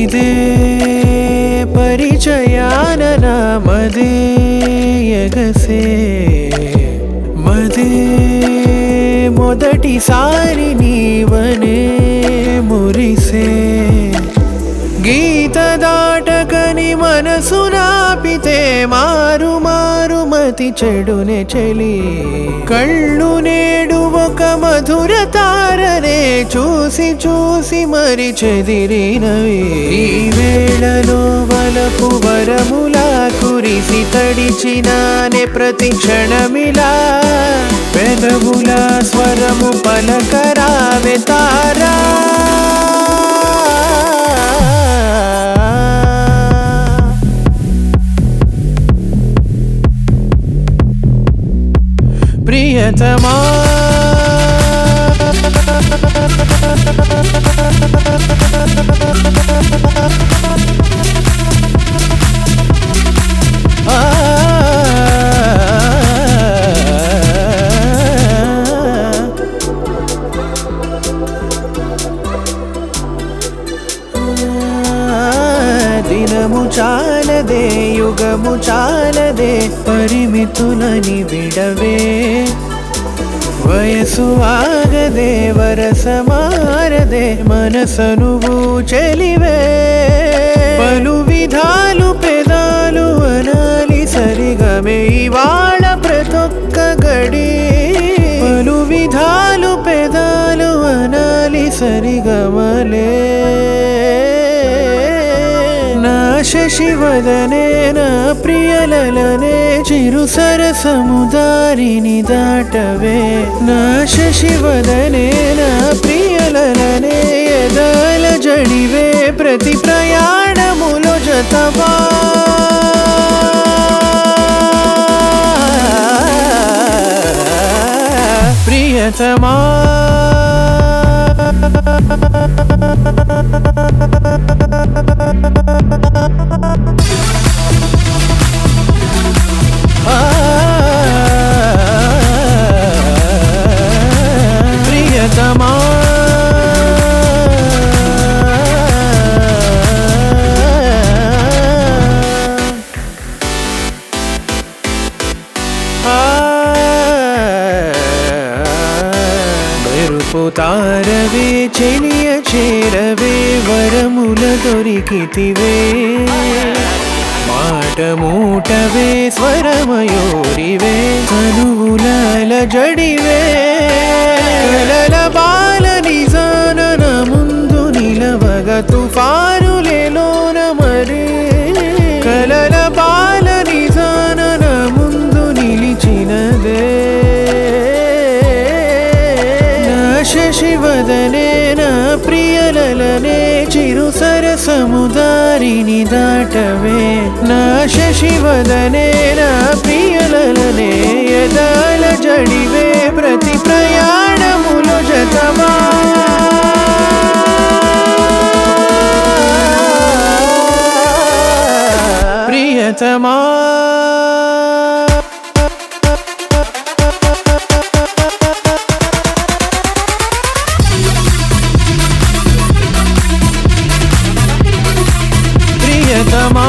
ఇదే పరిచయాన నా మదే ఎగసే మదే మొదటిసారి నీవనే మురిసే గీత దాటకని మనసు నాపితే మారు మారు మతి చెడునే చెలి కళ్ళు నేడు ఒక మధుర తారనే చూసి చూసి మరి చెదిరినవి ఈ వేళలో వలపు వరములా కురిసి తడిచినానే ప్రతి క్షణమిలా పెదవుల స్వరము పలకరావే తారా ప్రియతమా దినము చాలదే యుగము చాలదే పరిమితులని విడవే వయసు ఆగదే వరస మారదే మనసనువు చెలివే పలు విధాలు పెదాలు అనాలి సరిగమే ఇవాళ ప్రతొక్క గడి పలు విధాలు పెదాలు అనాలి సరిగమలే నా శశివదనే నా ప్రియలలనే చిరు సరసముదారిని దాటవే నా శశివదనే నా ప్రియలలనే ఎదాల జడివే ప్రతి ప్రయాణములో జతవా ప్రియతమా ప్రియతమా మెరుపు తారవే చెలియ చేరవే వరముల దొరికితివే మాట మూటవే స్వరమయూరివే కనువులాల జడివే కలల బాల నిజానన ముందు నిలవగ తుఫానులేలోన మరే కలల బాల నిజానన ముందు నిలిచినదే నా శశివదనే నా ప్రియలలనే చిరు సరసముదారిని దాటవే నా శశివదనే నా ప్రియలలనే ఎదాల జడివే ప్రతి ప్రయాణములు జతమా ప్రియతమా ప్రియతమా